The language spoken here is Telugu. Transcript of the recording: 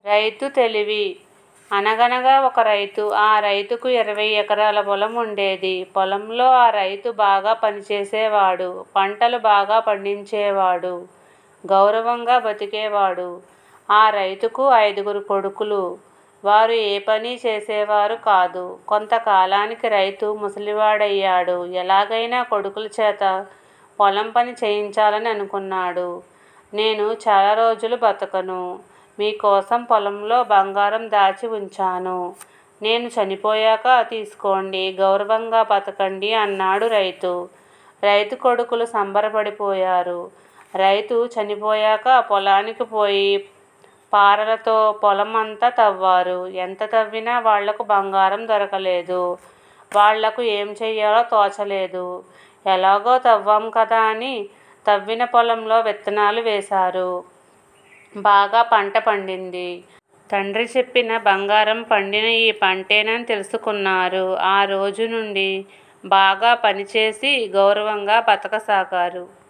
రైతు తెలివి అనగనగా ఒక రైతు ఆ రైతుకు ఇరవై ఎకరాల పొలం ఉండేది పొలంలో ఆ రైతు బాగా పనిచేసేవాడు పంటలు బాగా పండించేవాడు గౌరవంగా బతికేవాడు ఆ రైతుకు ఐదుగురు కొడుకులు వారు ఏ పని చేసేవారు కాదు కొంతకాలానికి రైతు ముసలివాడయ్యాడు ఎలాగైనా కొడుకుల చేత పొలం పని చేయించాలని అనుకున్నాడు నేను చాలా రోజులు బతకను మీకోసం పొలంలో బంగారం దాచి ఉంచాను నేను చనిపోయాక తీసుకోండి గౌరవంగా బతకండి అన్నాడు రైతు రైతు కొడుకులు సంబరపడిపోయారు రైతు చనిపోయాక పొలానికి పోయి పారలతో పొలం అంతా తవ్వారు ఎంత తవ్వినా వాళ్లకు బంగారం దొరకలేదు వాళ్లకు ఏం చెయ్యాలో తోచలేదు ఎలాగో తవ్వాం కదా అని తవ్విన పొలంలో విత్తనాలు వేశారు బాగా పంట పండింది తండ్రి చెప్పిన బంగారం పండిన ఈ పంటేనని తెలుసుకున్నారు ఆ రోజు నుండి బాగా పనిచేసి గౌరవంగా బతకసాగారు